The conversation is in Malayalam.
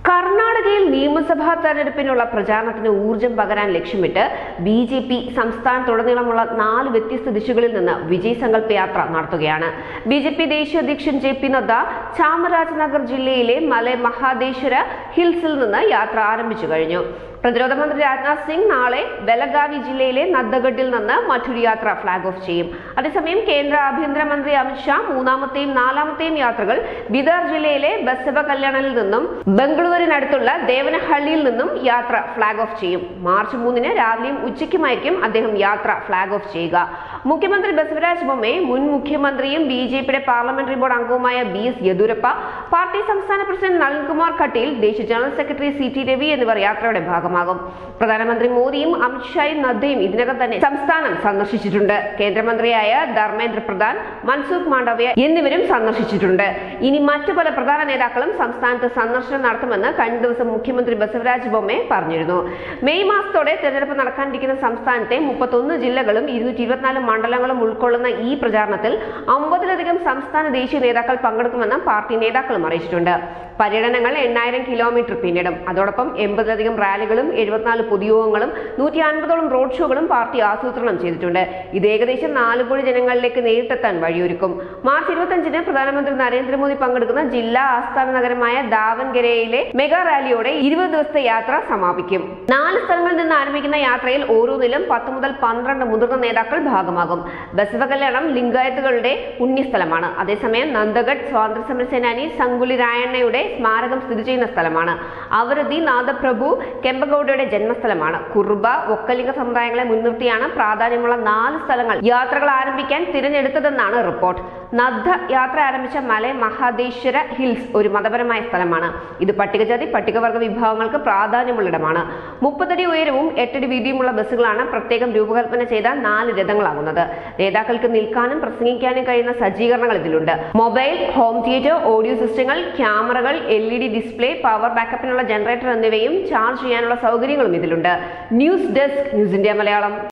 കർണാടകയിൽ നിയമസഭാ തെരഞ്ഞെടുപ്പിനുള്ള പ്രചാരണത്തിന് ഊർജം പകരാൻ ലക്ഷ്യമിട്ട് ബി ജെ പി സംസ്ഥാനത്തുടനീളമുള്ള നാല് വ്യത്യസ്ത ദിശകളിൽ നിന്ന് വിജയ് സങ്കല്പ യാത്ര നടത്തുകയാണ് ബി ജെ പി ദേശീയ അധ്യക്ഷൻ ജെ പി നദ്ദ ചാമരാജനഗർ ജില്ലയിലെ മലൈ മഹാദേശ്വര ഹിൽസിൽ നിന്ന് യാത്ര ആരംഭിച്ചു കഴിഞ്ഞു പ്രതിരോധ മന്ത്രി രാജ്നാഥ് സിംഗ് നാളെ ബലഗാവി ജില്ലയിലെ നദ്ദഗഡിൽ നിന്ന് മറ്റൊരു യാത്ര ഫ്ളാഗ് ഓഫ് ചെയ്യും അതേസമയം കേന്ദ്ര ആഭ്യന്തരമന്ത്രി അമിത്ഷാ മൂന്നാമത്തെയും നാലാമത്തെയും യാത്രകൾ ബിദാർ ജില്ലയിലെ ബസവ കല്യാണിൽ നിന്നും ബംഗളൂരിനടുത്തുള്ള ദേവനഹള്ളിയിൽ നിന്നും യാത്ര ഫ്ളാഗ് ഓഫ് ചെയ്യും മാർച്ച് മൂന്നിന് രാവിലെയും ഉച്ചയ്ക്കുമായിരിക്കും അദ്ദേഹം യാത്ര ഫ്ളാഗ് ഓഫ് ചെയ്യുക മുഖ്യമന്ത്രി ബസവരാജ് ബൊമ്മെ മുൻ മുഖ്യമന്ത്രിയും ബി ജെ പിയുടെ പാർലമെന്ററി ബോർഡ് അംഗവുമായ ബി എസ് യെദ്യൂരപ്പ പാർട്ടി സംസ്ഥാന പ്രസിഡന്റ് നളിൻകുമാർ കട്ടീൽ ദേശീയ general secretary C T Ravi എന്നിവർ യാത്രയുടെ ഭാഗമാകും പ്രധാനമന്ത്രി മോദിയും അമിത്ഷായും നദ്ദയും ഇതിനകം തന്നെ സംസ്ഥാനം സന്ദർശിച്ചിട്ടുണ്ട് കേന്ദ്രമന്ത്രിയായ ധർമ്മേന്ദ്ര പ്രധാൻ മൻസുഖ് മാണ്ഡവ്യ എന്നിവരും സന്ദർശിച്ചിട്ടുണ്ട് ഇനി മറ്റു പല പ്രധാന നേതാക്കളും സംസ്ഥാനത്ത് സന്ദർശനം നടത്തുമെന്ന് കഴിഞ്ഞ ദിവസം മുഖ്യമന്ത്രി ബസവരാജ് ബൊമ്മെ പറഞ്ഞിരുന്നു മെയ് മാസത്തോടെ തെരഞ്ഞെടുപ്പ് നടക്കാനിരിക്കുന്ന സംസ്ഥാനത്തെ മുപ്പത്തൊന്ന് ജില്ലകളും ഇരുന്നൂറ്റി ഇരുപത്തിനാല് മണ്ഡലങ്ങളും ഉൾക്കൊള്ളുന്ന ഈ പ്രചാരണത്തിൽ അമ്പതിലധികം സംസ്ഥാന ദേശീയ നേതാക്കൾ പങ്കെടുക്കുമെന്ന് പാർട്ടി നേതാക്കളും അറിയിച്ചിട്ടുണ്ട് പര്യടനങ്ങൾ എണ്ണായിരം കിലോമീറ്റർ പിന്നിടും അതോടൊപ്പം എൺപതിലധികം റാലികളും എഴുപത്തിനാല് പൊതുയോഗങ്ങളും നൂറ്റി അൻപതോളം റോഡ് ഷോകളും പാർട്ടി ആസൂത്രണം ചെയ്തിട്ടുണ്ട് ഇത് ഏകദേശം നാല് കോടി ജനങ്ങളിലേക്ക് നേരിട്ടെത്താൻ വഴിയൊരുക്കും മാർച്ച് ഇരുപത്തഞ്ചിന് പ്രധാനമന്ത്രി നരേന്ദ്രമോദി പങ്കെടുക്കുന്ന ജില്ലാ ആസ്ഥാന നഗരമായ ദാവൻഗരയിലെ മെഗാ റാലിയോടെ ഇരുപത് ദിവസത്തെ യാത്ര സമാപിക്കും നാല് സ്ഥലങ്ങളിൽ നിന്ന് ആരംഭിക്കുന്ന യാത്രയിൽ ഓരോന്നിലും പത്ത് മുതൽ പന്ത്രണ്ട് മുതിർന്ന നേതാക്കൾ ഭാഗമാകും ബസവ കല്യാണം ലിംഗായത്തുകളുടെ പുണ്യസ്ഥലമാണ് അതേസമയം നന്ദഗഡ് സ്വാതന്ത്ര്യ സമര സേനാനി സംഗുലി രായണ്ണയുടെ സ്മാരകം സ്ഥിതി ചെയ്യുന്ന സ്ഥലമാണ് അവരതി നാദപ്രഭു കെമ്പഗൌഡയുടെ ജന്മസ്ഥലമാണ് കുറുബ ഒക്കലിംഗ സമുദായങ്ങളെ മുൻനിർത്തിയാണ് പ്രാധാന്യമുള്ള നാല് സ്ഥലങ്ങൾ യാത്രകൾ ആരംഭിക്കാൻ തിരഞ്ഞെടുത്തതെന്നാണ് റിപ്പോർട്ട് നദ്ദ യാത്ര ആരംഭിച്ച മലൈ മഹാദേശ്വര ഹിൽസ് ഒരു മതപരമായ സ്ഥലമാണ് ഇത് പട്ടികജാതി പട്ടികവർഗ വിഭാഗങ്ങൾക്ക് പ്രാധാന്യമുള്ളിടമാണ് മുപ്പതടി ഉയരവും എട്ടടി വീതിയുമുള്ള ബസ്സുകളാണ് പ്രത്യേകം രൂപകൽപ്പന ചെയ്ത നാല് രഥങ്ങളാകുന്നത് നേതാക്കൾക്ക് നിൽക്കാനും പ്രസംഗിക്കാനും കഴിയുന്ന സജ്ജീകരണങ്ങൾ ഇതിലുണ്ട് മൊബൈൽ ഹോം തിയേറ്റർ ഓഡിയോ സിസ്റ്റങ്ങൾ ക്യാമറകൾ L E D display power ബാക്കപ്പിനുള്ള ജനറേറ്റർ എന്നിവയും ചാർജ് ചെയ്യാനുള്ള സൗകര്യങ്ങളും ഇതിലുണ്ട് news desk news India Malayalam